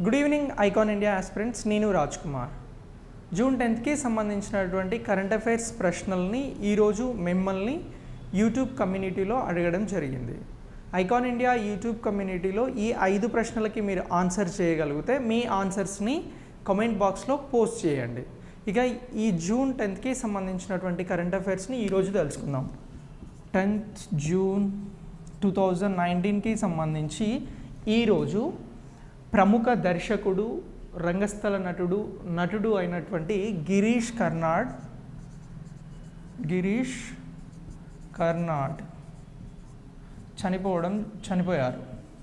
good evening icon India aspirants నేను Raj Kumar June టెన్త్కి సంబంధించినటువంటి current affairs ప్రశ్నల్ని ఈరోజు మిమ్మల్ని యూట్యూబ్ కమ్యూనిటీలో అడగడం జరిగింది ఐకాన్ ఇండియా యూట్యూబ్ కమ్యూనిటీలో ఈ ఐదు ప్రశ్నలకి మీరు ఆన్సర్ చేయగలిగితే మీ ఆన్సర్స్ని కామెంట్ బాక్స్లో పోస్ట్ చేయండి ఇక ఈ జూన్ టెన్త్కి సంబంధించినటువంటి కరెంట్ అఫైర్స్ని ఈరోజు తెలుసుకుందాం టెన్త్ జూన్ టూ థౌజండ్ నైన్టీన్కి సంబంధించి ఈరోజు ప్రముఖ దర్శకుడు రంగస్థల నటుడు నటుడు అయినటువంటి గిరీష్ కర్నాడ్ గిరీష్ కర్నాడ్ చనిపోవడం చనిపోయారు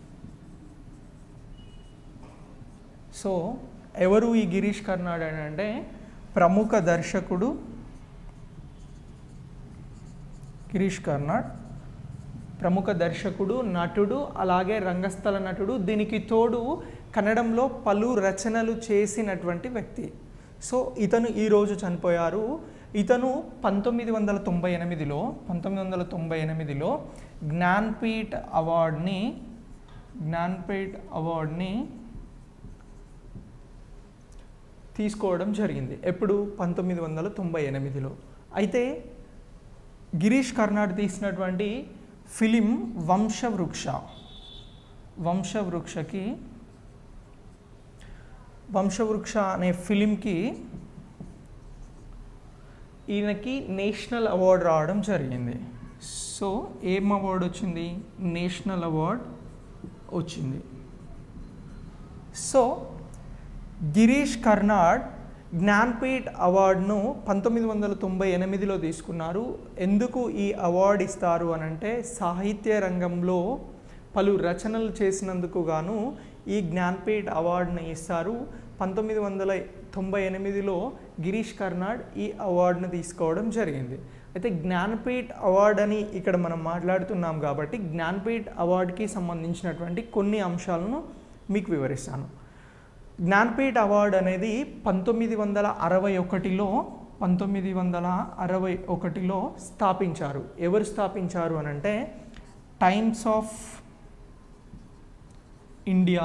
సో ఎవరు ఈ గిరీష్ కర్నాడ్ అని అంటే ప్రముఖ దర్శకుడు గిరీష్ కర్నాడ్ ప్రముఖ దర్శకుడు నటుడు అలాగే రంగస్థల నటుడు దీనికి తోడు కన్నడంలో పలు రచనలు చేసినటువంటి వ్యక్తి సో ఇతను ఈరోజు చనిపోయారు ఇతను పంతొమ్మిది వందల తొంభై ఎనిమిదిలో పంతొమ్మిది వందల తొంభై ఎనిమిదిలో జ్ఞాన్పీఠ్ అవార్డ్ని జ్ఞాన్పీఠ్ అవార్డ్ని తీసుకోవడం జరిగింది ఎప్పుడు పంతొమ్మిది వందల తొంభై ఎనిమిదిలో అయితే గిరీష్ కర్నాడ్ తీసినటువంటి ఫిలిం వంశవృక్ష వంశవృక్షకి వంశవృక్ష అనే ఫిలింకి ఈయనకి నేషనల్ అవార్డు రావడం జరిగింది సో ఏం అవార్డు వచ్చింది నేషనల్ అవార్డ్ వచ్చింది సో గిరీష్ కర్నాడ్ జ్ఞాన్పీఠ్ అవార్డును పంతొమ్మిది వందల తొంభై ఎనిమిదిలో తీసుకున్నారు ఎందుకు ఈ అవార్డు ఇస్తారు అని అంటే సాహిత్య రంగంలో పలు రచనలు చేసినందుకు గాను ఈ జ్ఞాన్పీఠ్ అవార్డుని ఇస్తారు పంతొమ్మిది వందల తొంభై ఎనిమిదిలో గిరీష్ కర్నాడ్ ఈ అవార్డును తీసుకోవడం జరిగింది అయితే జ్ఞాన్పీఠ్ అవార్డ్ అని ఇక్కడ మనం మాట్లాడుతున్నాం కాబట్టి జ్ఞాన్పీఠ్ అవార్డుకి సంబంధించినటువంటి కొన్ని అంశాలను మీకు వివరిస్తాను జ్ఞాన్పీఠ్ అవార్డ్ అనేది పంతొమ్మిది వందల అరవై ఒకటిలో పంతొమ్మిది వందల అరవై ఒకటిలో స్థాపించారు ఎవరు స్థాపించారు అని అంటే టైమ్స్ ఆఫ్ ఇండియా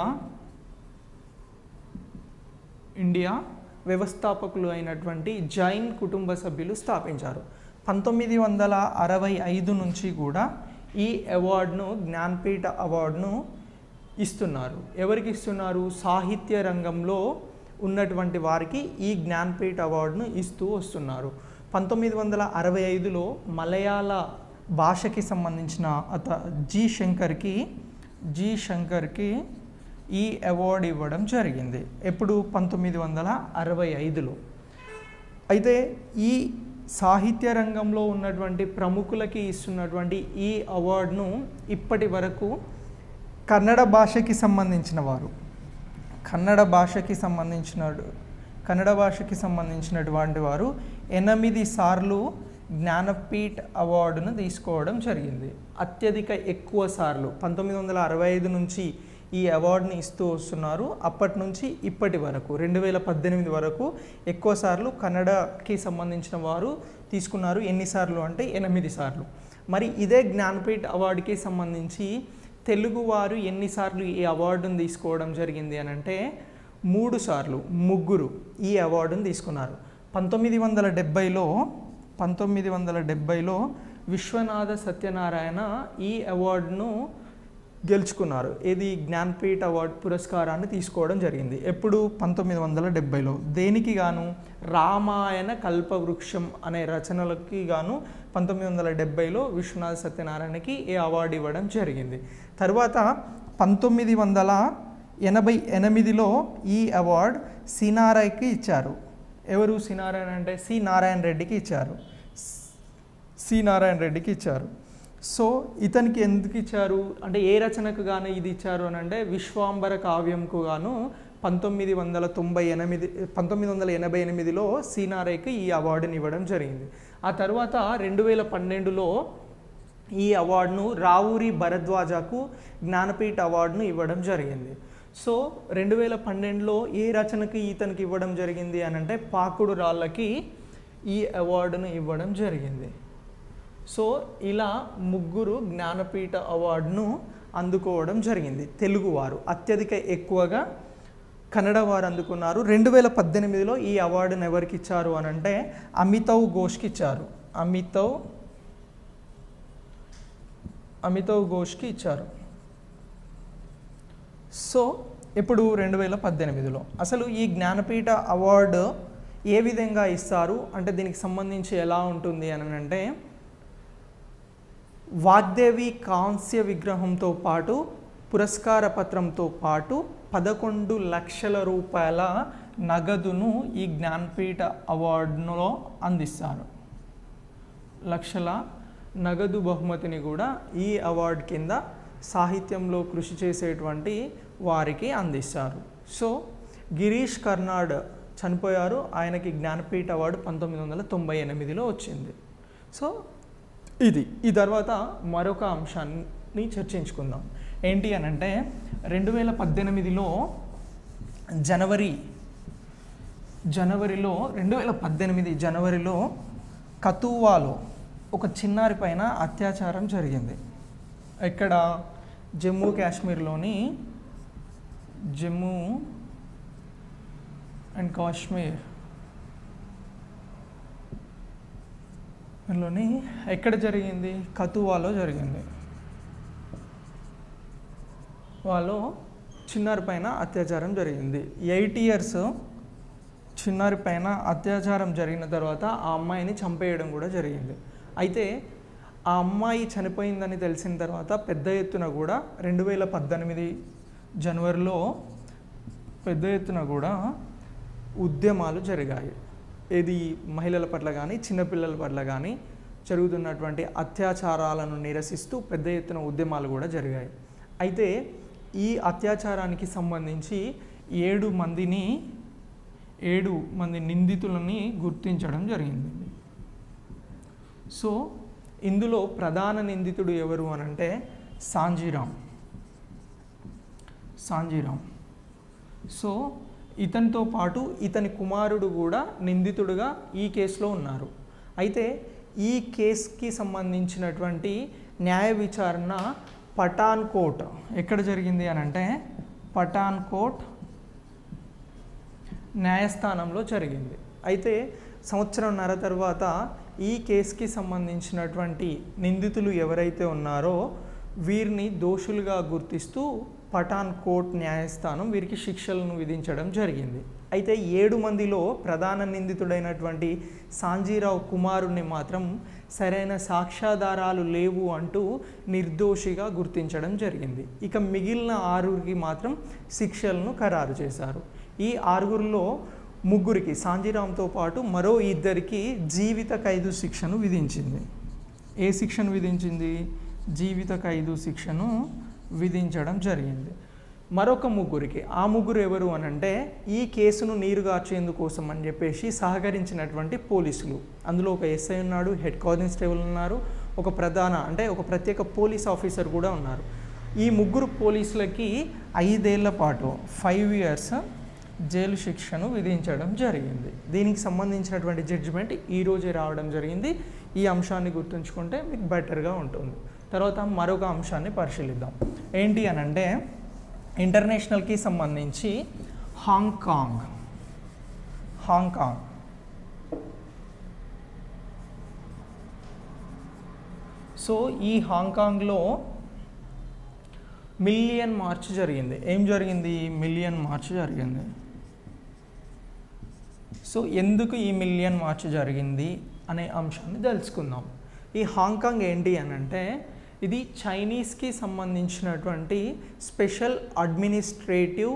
ఇండియా వ్యవస్థాపకులు అయినటువంటి జైన్ కుటుంబ సభ్యులు స్థాపించారు పంతొమ్మిది వందల అరవై ఐదు నుంచి కూడా ఈ అవార్డును జ్ఞాన్పీఠ అవార్డును ఇస్తున్నారు ఎవరికి ఇస్తున్నారు సాహిత్య రంగంలో ఉన్నటువంటి వారికి ఈ జ్ఞాన్పీఠ అవార్డును ఇస్తూ వస్తున్నారు పంతొమ్మిది వందల అరవై ఐదులో మలయాళ భాషకి సంబంధించిన అత జి శంకర్కి జి శంకర్కి ఈ అవార్డు ఇవ్వడం జరిగింది ఎప్పుడు పంతొమ్మిది వందల అరవై ఐదులో అయితే ఈ సాహిత్య రంగంలో ఉన్నటువంటి ప్రముఖులకి ఇస్తున్నటువంటి ఈ అవార్డును ఇప్పటి వరకు కన్నడ భాషకి సంబంధించిన వారు కన్నడ భాషకి సంబంధించిన కన్నడ భాషకి సంబంధించినటువంటి వారు ఎనిమిది సార్లు జ్ఞానపీఠ్ అవార్డును తీసుకోవడం జరిగింది అత్యధిక ఎక్కువ సార్లు పంతొమ్మిది వందల అరవై ఐదు నుంచి ఈ అవార్డుని ఇస్తూ వస్తున్నారు అప్పటి నుంచి ఇప్పటి వరకు రెండు వేల పద్దెనిమిది వరకు ఎక్కువ సార్లు కన్నడకి సంబంధించిన వారు తీసుకున్నారు ఎన్నిసార్లు అంటే ఎనిమిది సార్లు మరి ఇదే జ్ఞానపీఠ్ అవార్డుకి సంబంధించి తెలుగువారు ఎన్నిసార్లు ఈ అవార్డును తీసుకోవడం జరిగింది అని అంటే మూడు సార్లు ముగ్గురు ఈ అవార్డును తీసుకున్నారు పంతొమ్మిది వందల డెబ్భైలో పంతొమ్మిది వందల డెబ్భైలో విశ్వనాథ సత్యనారాయణ ఈ అవార్డును గెలుచుకున్నారు ఇది జ్ఞాన్పీఠ్ అవార్డ్ పురస్కారాన్ని తీసుకోవడం జరిగింది ఎప్పుడు పంతొమ్మిది వందల డెబ్బైలో దేనికి గాను రామాయణ కల్పవృక్షం అనే రచనలకి గాను పంతొమ్మిది వందల డెబ్బైలో విశ్వనాథ సత్యనారాయణకి ఈ అవార్డు ఇవ్వడం జరిగింది తర్వాత పంతొమ్మిది వందల ఎనభై ఎనిమిదిలో ఈ అవార్డ్ సినారాయ్కి ఇచ్చారు ఎవరు సినారాయణ అంటే సి నారాయణ రెడ్డికి ఇచ్చారు సి నారాయణ రెడ్డికి ఇచ్చారు సో ఇతనికి ఎందుకు ఇచ్చారు అంటే ఏ రచనకు గాను ఇది ఇచ్చారు అని అంటే విశ్వాంబర కావ్యంకు గాను పంతొమ్మిది వందల తొంభై ఎనిమిది పంతొమ్మిది వందల ఎనభై ఎనిమిదిలో సీనారైకి ఈ అవార్డుని ఇవ్వడం జరిగింది ఆ తర్వాత రెండు వేల పన్నెండులో ఈ అవార్డును రావూరి భరద్వాజకు జ్ఞానపీఠ అవార్డును ఇవ్వడం జరిగింది సో రెండు వేల పన్నెండులో ఏ రచనకి ఇతనికి ఇవ్వడం జరిగింది అని అంటే పాకుడు రాళ్ళకి ఈ అవార్డును ఇవ్వడం జరిగింది సో ఇలా ముగ్గురు జ్ఞానపీఠ అవార్డును అందుకోవడం జరిగింది తెలుగువారు అత్యధిక ఎక్కువగా కన్నడ వారు అందుకున్నారు రెండు వేల పద్దెనిమిదిలో ఈ అవార్డును ఎవరికి ఇచ్చారు అని అంటే అమితవ్ ఘోష్కి ఇచ్చారు అమితవ్ అమితవ్ ఘోష్కి ఇచ్చారు సో ఇప్పుడు రెండు వేల పద్దెనిమిదిలో అసలు ఈ జ్ఞానపీఠ అవార్డు ఏ విధంగా ఇస్తారు అంటే దీనికి సంబంధించి ఎలా ఉంటుంది అని అంటే వాగ్దేవి కాంస్య విగ్రహంతో పాటు పురస్కార పత్రంతో పాటు పదకొండు లక్షల రూపాయల నగదును ఈ జ్ఞానపీఠ అవార్డులో అందిస్తారు లక్షల నగదు బహుమతిని కూడా ఈ అవార్డు కింద సాహిత్యంలో కృషి చేసేటువంటి వారికి అందిస్తారు సో గిరీష్ కర్నాడ్ చనిపోయారు ఆయనకి జ్ఞానపీఠ అవార్డు పంతొమ్మిది వందల తొంభై ఎనిమిదిలో వచ్చింది సో ఇది ఈ తర్వాత మరొక అంశాన్ని చర్చించుకుందాం ఏంటి అని అంటే రెండు వేల పద్దెనిమిదిలో జనవరి జనవరిలో రెండు వేల పద్దెనిమిది జనవరిలో కతువాలో ఒక చిన్నారి పైన అత్యాచారం జరిగింది ఇక్కడ జమ్మూ కాశ్మీర్లోని జమ్మూ అండ్ కాశ్మీర్ లోని ఎక్కడ జరిగింది కతువాలో జరిగింది వాళ్ళు చిన్నారి పైన అత్యాచారం జరిగింది ఎయిట్ ఇయర్స్ చిన్నారి పైన అత్యాచారం జరిగిన తర్వాత ఆ అమ్మాయిని చంపేయడం కూడా జరిగింది అయితే ఆ అమ్మాయి చనిపోయిందని తెలిసిన తర్వాత పెద్ద ఎత్తున కూడా రెండు వేల పద్దెనిమిది జనవరిలో పెద్ద ఎత్తున కూడా ఉద్యమాలు జరిగాయి ఏది మహిళల పట్ల కానీ చిన్నపిల్లల పట్ల కానీ జరుగుతున్నటువంటి అత్యాచారాలను నిరసిస్తూ పెద్ద ఎత్తున ఉద్యమాలు కూడా జరిగాయి అయితే ఈ అత్యాచారానికి సంబంధించి ఏడు మందిని ఏడు మంది నిందితులని గుర్తించడం జరిగింది సో ఇందులో ప్రధాన నిందితుడు ఎవరు అని అంటే సాంజీరామ్ సాంజీరామ్ సో ఇతనితో పాటు ఇతని కుమారుడు కూడా నిందితుడుగా ఈ కేసులో ఉన్నారు అయితే ఈ కేసుకి సంబంధించినటువంటి న్యాయ విచారణ పఠాన్ కోట్ ఎక్కడ జరిగింది అని అంటే పఠాన్ కోట్ న్యాయస్థానంలో జరిగింది అయితే సంవత్సరంన్నర తర్వాత ఈ కేసుకి సంబంధించినటువంటి నిందితులు ఎవరైతే ఉన్నారో వీరిని దోషులుగా గుర్తిస్తూ పఠాన్ కోట్ న్యాయస్థానం వీరికి శిక్షలను విధించడం జరిగింది అయితే ఏడు మందిలో ప్రధాన నిందితుడైనటువంటి సాంజీరావు కుమారుణ్ణి మాత్రం సరైన సాక్ష్యాధారాలు లేవు అంటూ నిర్దోషిగా గుర్తించడం జరిగింది ఇక మిగిలిన ఆరుగురికి మాత్రం శిక్షలను ఖరారు చేశారు ఈ ఆరుగురిలో ముగ్గురికి సాంజీరామ్తో పాటు మరో ఇద్దరికి జీవిత ఖైదు శిక్షను విధించింది ఏ శిక్షను విధించింది జీవిత ఖైదు శిక్షను విధించడం జరిగింది మరొక ముగ్గురికి ఆ ముగ్గురు ఎవరు అని అంటే ఈ కేసును నీరుగార్చేందుకోసం అని చెప్పేసి సహకరించినటువంటి పోలీసులు అందులో ఒక ఎస్ఐ ఉన్నాడు హెడ్ కానిస్టేబుల్ ఉన్నారు ఒక ప్రధాన అంటే ఒక ప్రత్యేక పోలీస్ ఆఫీసర్ కూడా ఉన్నారు ఈ ముగ్గురు పోలీసులకి ఐదేళ్ల పాటు ఫైవ్ ఇయర్స్ జైలు శిక్షను విధించడం జరిగింది దీనికి సంబంధించినటువంటి జడ్జిమెంట్ ఈరోజే రావడం జరిగింది ఈ అంశాన్ని గుర్తుంచుకుంటే మీకు బెటర్గా ఉంటుంది తర్వాత మరొక అంశాన్ని పరిశీలిద్దాం ఏంటి అని అంటే ఇంటర్నేషనల్కి సంబంధించి హాంకాంగ్ హాంకాంగ్ సో ఈ హాంకాంగ్లో మిలియన్ మార్చ్ జరిగింది ఏం జరిగింది మిలియన్ మార్చ్ జరిగింది సో ఎందుకు ఈ మిలియన్ మార్చ్ జరిగింది అనే అంశాన్ని తెలుసుకుందాం ఈ హాంకాంగ్ ఏంటి అని అంటే ఇది చైనీస్కి సంబంధించినటువంటి స్పెషల్ అడ్మినిస్ట్రేటివ్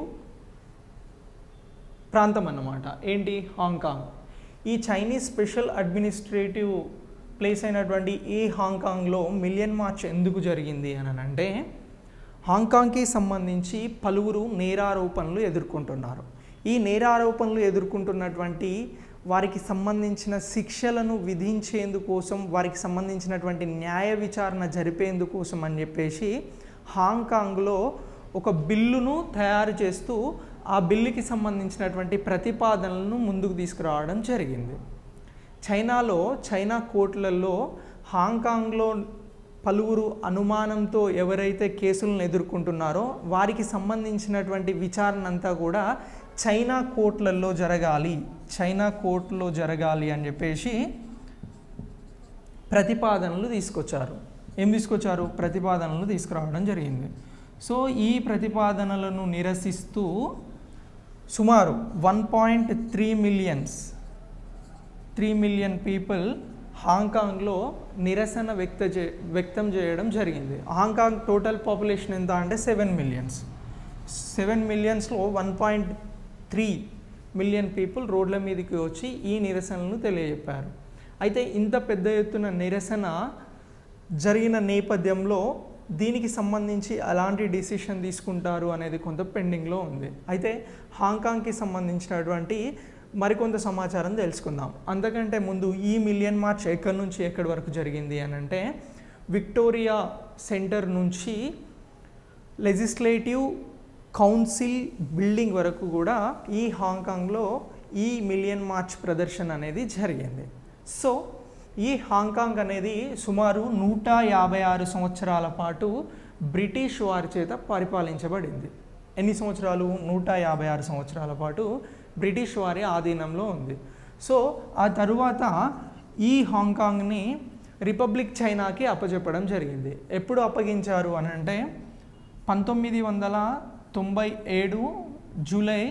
ప్రాంతం అన్నమాట ఏంటి హాంకాంగ్ ఈ చైనీస్ స్పెషల్ అడ్మినిస్ట్రేటివ్ ప్లేస్ అయినటువంటి ఈ హాంకాంగ్లో మిలియన్ మార్చ్ ఎందుకు జరిగింది అని అంటే హాంకాంగ్కి సంబంధించి పలువురు నేరారోపణలు ఎదుర్కొంటున్నారు ఈ నేరారోపణలు ఎదుర్కొంటున్నటువంటి వారికి సంబంధించిన శిక్షలను విధించేందుకోసం వారికి సంబంధించినటువంటి న్యాయ విచారణ జరిపేందుకోసం అని చెప్పేసి హాంకాంగ్లో ఒక బిల్లును తయారు చేస్తూ ఆ బిల్లుకి సంబంధించినటువంటి ప్రతిపాదనలను ముందుకు తీసుకురావడం జరిగింది చైనాలో చైనా కోర్టులలో హాంకాంగ్లో పలువురు అనుమానంతో ఎవరైతే కేసులను ఎదుర్కొంటున్నారో వారికి సంబంధించినటువంటి విచారణ అంతా కూడా చైనా కోర్టులలో జరగాలి చైనా కోర్టులో జరగాలి అని చెప్పేసి ప్రతిపాదనలు తీసుకొచ్చారు ఏం తీసుకొచ్చారు ప్రతిపాదనలు తీసుకురావడం జరిగింది సో ఈ ప్రతిపాదనలను నిరసిస్తూ సుమారు one point three millions three million people హాంకాంగ్లో నిరసన వ్యక్త చే వ్యక్తం చేయడం జరిగింది హాంకాంగ్ టోటల్ పాపులేషన్ ఎంత అంటే సెవెన్ మిలియన్స్ సెవెన్ మిలియన్స్లో one point three million people రోడ్ల మీదకి వచ్చి ఈ నిరసనలను తెలియజెప్పారు అయితే ఇంత పెద్ద ఎత్తున నిరసన జరిగిన నేపథ్యంలో దీనికి సంబంధించి అలాంటి డిసిషన్ తీసుకుంటారు అనేది కొంత పెండింగ్లో ఉంది అయితే హాంకాంగ్కి సంబంధించినటువంటి మరికొంత సమాచారం తెలుసుకుందాం అంతకంటే ముందు ఈ మిలియన్ మార్చ్ ఎక్కడి నుంచి ఎక్కడి వరకు జరిగింది అని అంటే విక్టోరియా సెంటర్ నుంచి లెజిస్లేటివ్ కౌన్సిల్ బిల్డింగ్ వరకు కూడా ఈ హాంకాంగ్లో ఈ మిలియన్ మార్చ్ ప్రదర్శన అనేది జరిగింది సో ఈ హాంకాంగ్ అనేది సుమారు నూట యాభై ఆరు సంవత్సరాల పాటు బ్రిటిష్ వారి చేత పరిపాలించబడింది ఎన్ని సంవత్సరాలు నూట యాభై ఆరు సంవత్సరాల పాటు బ్రిటిష్ వారి ఆధీనంలో ఉంది సో ఆ తరువాత ఈ హాంకాంగ్ని రిపబ్లిక్ చైనాకి అప్పచెప్పడం జరిగింది ఎప్పుడు అప్పగించారు అని అంటే పంతొమ్మిది వందల తొంభై ఏడు జూలై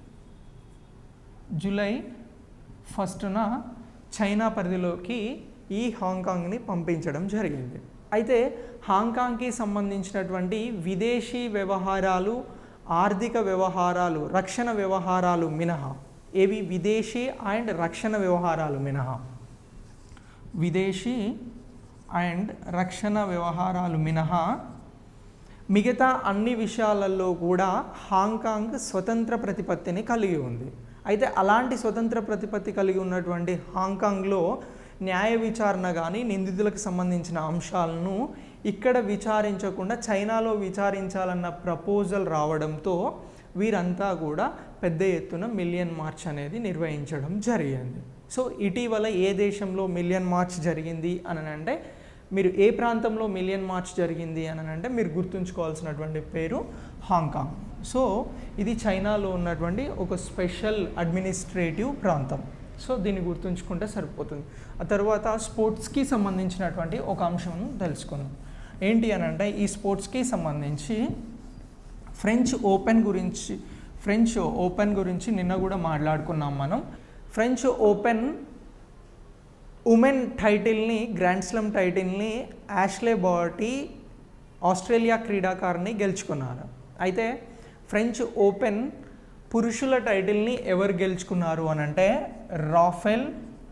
జూలై ఫస్ట్న చైనా పరిధిలోకి ఈ హాంకాంగ్ని పంపించడం జరిగింది అయితే హాంకాంగ్కి సంబంధించినటువంటి విదేశీ వ్యవహారాలు ఆర్థిక వ్యవహారాలు రక్షణ వ్యవహారాలు మినహా ఏవి విదేశీ అండ్ రక్షణ వ్యవహారాలు మినహా విదేశీ అండ్ రక్షణ వ్యవహారాలు మినహా మిగతా అన్ని విషయాలలో కూడా హాంకాంగ్ స్వతంత్ర ప్రతిపత్తిని కలిగి ఉంది అయితే అలాంటి స్వతంత్ర ప్రతిపత్తి కలిగి ఉన్నటువంటి హాంకాంగ్లో న్యాయ విచారణ కానీ నిందితులకు సంబంధించిన అంశాలను ఇక్కడ విచారించకుండా చైనాలో విచారించాలన్న ప్రపోజల్ రావడంతో వీరంతా కూడా పెద్ద ఎత్తున మిలియన్ మార్చ్ అనేది నిర్వహించడం జరిగింది సో ఇటీవల ఏ దేశంలో మిలియన్ మార్చ్ జరిగింది అని అంటే మీరు ఏ ప్రాంతంలో మిలియన్ మార్చ్ జరిగింది అని అంటే మీరు గుర్తుంచుకోవాల్సినటువంటి పేరు హాంకాంగ్ సో ఇది చైనాలో ఉన్నటువంటి ఒక స్పెషల్ అడ్మినిస్ట్రేటివ్ ప్రాంతం సో దీన్ని గుర్తుంచుకుంటే సరిపోతుంది ఆ తర్వాత స్పోర్ట్స్కి సంబంధించినటువంటి ఒక అంశం తెలుసుకుందాం ఏంటి అని అంటే ఈ స్పోర్ట్స్కి సంబంధించి ఫ్రెంచ్ ఓపెన్ గురించి ఫ్రెంచ్ ఓపెన్ గురించి నిన్న కూడా మాట్లాడుకున్నాం మనం ఫ్రెంచ్ ఓపెన్ ఉమెన్ టైటిల్ని గ్రాండ్ స్లమ్ టైటిల్ని యాష్లే బాటీ ఆస్ట్రేలియా క్రీడాకారిణి గెలుచుకున్నారు అయితే ఫ్రెంచ్ ఓపెన్ పురుషుల టైటిల్ని ఎవరు గెలుచుకున్నారు అని అంటే రాఫెల్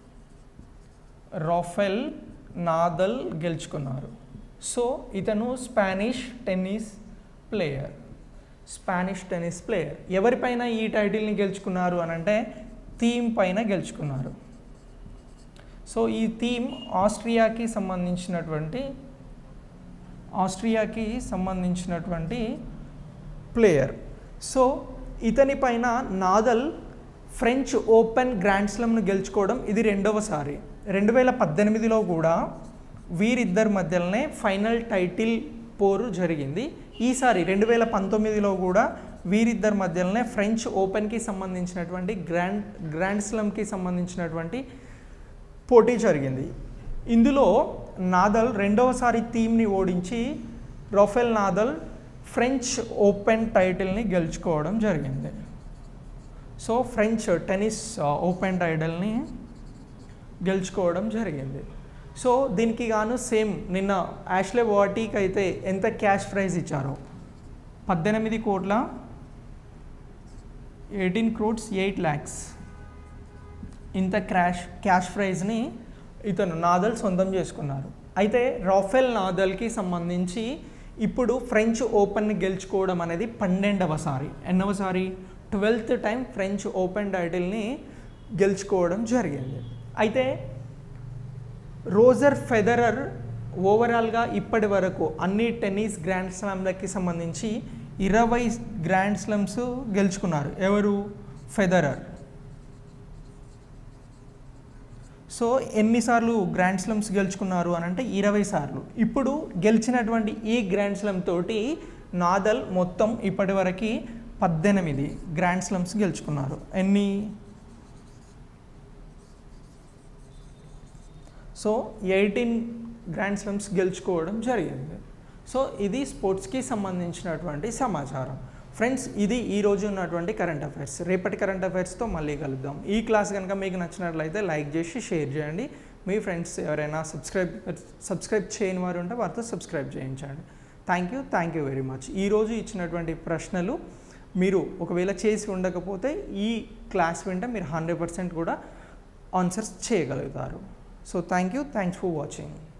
రాఫెల్ నాదల్ గెలుచుకున్నారు సో ఇతను Spanish tennis player Spanish tennis player ఎవరిపైన ఈ టైటిల్ని గెలుచుకున్నారు అని అంటే థీమ్ పైన గెలుచుకున్నారు సో ఈ థీమ్ ఆస్ట్రియాకి సంబంధించినటువంటి ఆస్ట్రియాకి సంబంధించినటువంటి ప్లేయర్ సో ఇతని పైన నాదల్ ఫ్రెంచ్ ఓపెన్ గ్రాండ్ స్లమ్ను గెలుచుకోవడం ఇది రెండవసారి రెండు వేల పద్దెనిమిదిలో కూడా వీరిద్దరి మధ్యలోనే ఫైనల్ టైటిల్ పోరు జరిగింది ఈసారి రెండు వేల పంతొమ్మిదిలో కూడా వీరిద్దరి మధ్యలోనే ఫ్రెంచ్ ఓపెన్కి సంబంధించినటువంటి గ్రాండ్ గ్రాండ్ స్లమ్కి సంబంధించినటువంటి పోటీ జరిగింది ఇందులో నాదల్ రెండవసారి థీమ్ని ఓడించి రొఫెల్ నాదల్ ఫ్రెంచ్ ఓపెన్ టైటిల్ని గెలుచుకోవడం జరిగింది సో ఫ్రెంచ్ టెన్నిస్ ఓపెన్ టైటిల్ని గెలుచుకోవడం జరిగింది సో దీనికి గాను సేమ్ నిన్న యాష్లే వాటీకి అయితే ఎంత క్యాష్ ప్రైజ్ ఇచ్చారో పద్దెనిమిది కోట్ల ఎయిటీన్ క్రోడ్స్ ఎయిట్ ల్యాక్స్ ఇంత క్రాష్ క్యాష్ ప్రైజ్ని ఇతను నాదల్ సొంతం చేసుకున్నారు అయితే రాఫెల్ నాదల్కి సంబంధించి ఇప్పుడు ఫ్రెంచ్ ఓపెన్ని గెలుచుకోవడం అనేది పన్నెండవసారి ఎన్నవసారి ట్వెల్త్ టైం ఫ్రెంచ్ ఓపెన్ టైటిల్ని గెలుచుకోవడం జరిగింది అయితే రోజర్ ఫెదరర్ ఓవరాల్గా ఇప్పటి వరకు అన్ని టెన్నిస్ గ్రాండ్ స్లామ్లకి సంబంధించి ఇరవై గ్రాండ్ స్లమ్స్ గెలుచుకున్నారు ఎవరు ఫెదరర్ సో ఎన్నిసార్లు గ్రాండ్ స్లమ్స్ గెలుచుకున్నారు అని అంటే ఇరవై సార్లు ఇప్పుడు గెలిచినటువంటి ఈ గ్రాండ్ స్లమ్ తోటి నాదల్ మొత్తం ఇప్పటివరకు పద్దెనిమిది గ్రాండ్ స్లమ్స్ గెలుచుకున్నారు ఎన్ని సో ఎయిటీన్ గ్రాండ్ స్లమ్స్ గెలుచుకోవడం జరిగింది సో ఇది స్పోర్ట్స్కి సంబంధించినటువంటి సమాచారం ఫ్రెండ్స్ ఇది ఈ రోజు ఉన్నటువంటి కరెంట్ అఫైర్స్ రేపటి కరెంట్ అఫైర్స్తో మళ్ళీ కలుద్దాం ఈ క్లాస్ కనుక మీకు నచ్చినట్లయితే లైక్ చేసి షేర్ చేయండి మీ ఫ్రెండ్స్ ఎవరైనా సబ్స్క్రైబ్ సబ్స్క్రైబ్ చేయని వారు ఉంటే వారితో సబ్స్క్రైబ్ చేయించండి thank you thank you very much ఈరోజు ఇచ్చినటువంటి ప్రశ్నలు మీరు ఒకవేళ చేసి ఉండకపోతే ఈ క్లాస్ వింటే మీరు హండ్రెడ్ పర్సెంట్ కూడా ఆన్సర్స్ చేయగలుగుతారు so thank you thanks for watching